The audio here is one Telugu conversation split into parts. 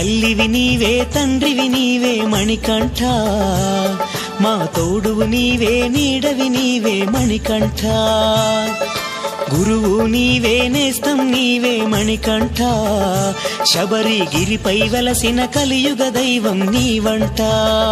తల్లివి నీవే తండ్రివి నీవే మణికంఠ మా తోడువు నీవే నీడవి నీవే మణికంఠ గురువు నీవే నేస్తం నీవే మణికంఠ శబరి గిరిపై వెలసిన కలియుగ దైవం నీవంట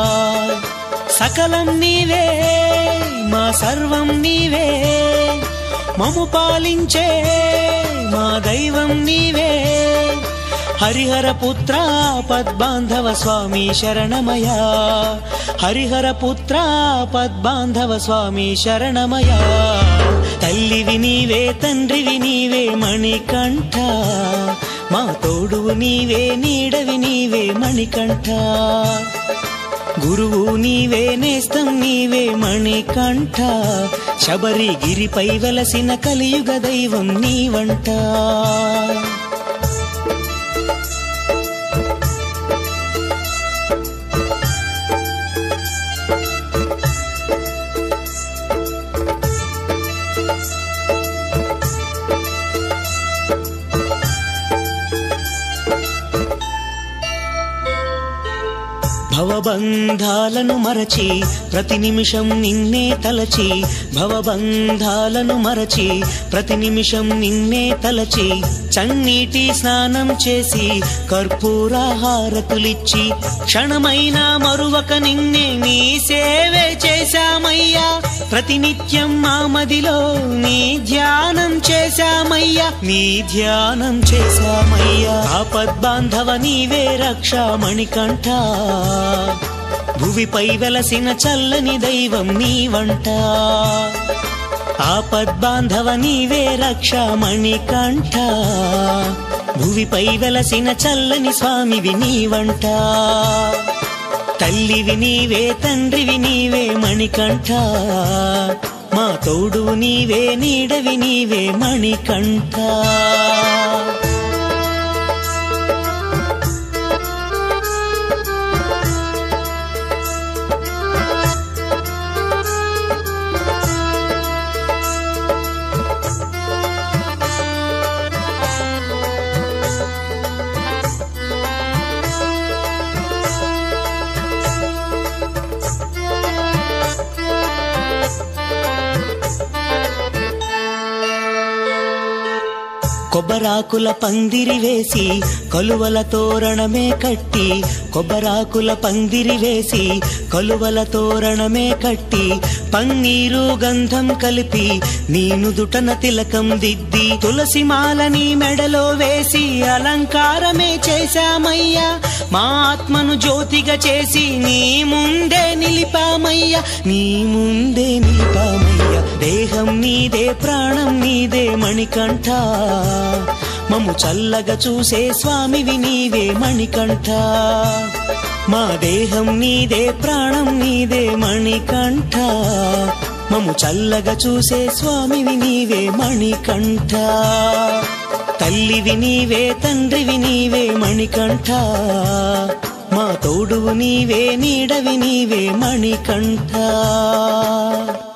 సకలం నీవే మా సర్వం నీవే మము పాలించే మా దైవం నీవే హరిహర పుత్ర పద్బాంధవ స్వామి శరణమయ హరిహర పుత్ర పద్బాంధవ స్వామి శరణమయ తల్లివి నీవే తండ్రివి నీవే మణికంఠ మా తోడువు నీవే నీడవి నీవే మణికంఠ గురువు నీవే నేస్తం నీవే మణికంఠ శబరి గిరిపై వెలసిన కలియుగ దైవం నీవంట భవబంధాలను మరచి ప్రతి నిమిషం నిన్నే తలచి భవబంధాలను మరచి ప్రతి నిమిషం నిన్నే తలచి చన్నీటి స్నానం చేసి కర్పూర హారతులిచ్చి క్షణమైన మరువక నిన్నే నీ సేవే చేశామయ్యా ప్రతినిత్యం మా మదిలో నీ ధ్యానం చేశామయ్యా నీ ధ్యానం చేశామయ్యా ఆపద్బాంధవ నీవే రక్ష మణికంఠ భువిపై వెలసిన చల్లని దైవం నీవంట ఆపద్బాంధవ నీవే రక్ష మణికంఠ భువిపై వెలసిన చల్లని స్వామివి నీవంట తల్లివి నీవే తండ్రివి నీవే మణికంఠ మా తోడు నీవే నీడవి నీవే మణికంఠ కొబ్బరాకుల పందిరి వేసి కలువల తోరణమే కట్టి కొబ్బరాకుల పందిరి వేసి కలువల తోరణమే కట్టి పన్నీరు గంధం కలిపి నీ నుదుటన తిలకం దిద్ది తులసి మాలని మెడలో వేసి అలంకారమే చేశామయ్యా మా ఆత్మను జ్యోతిగా చేసి నీ ముందే నిలిపామయ్యా నీ ముందే నిలిపామయ్యా దేహం నీదే ప్రాణం నీదే మణికంఠ మము చల్లగా చూసే స్వామివి నీవే మణికంఠ మా దేహం నీదే ప్రాణం నీదే మణికంఠ మము చల్లగా చూసే స్వామివి నీవే మణికంఠ తల్లివి నీవే తండ్రివి నీవే మణికంఠ మా తోడువు నీవే నీడవి నీవే మణికంఠ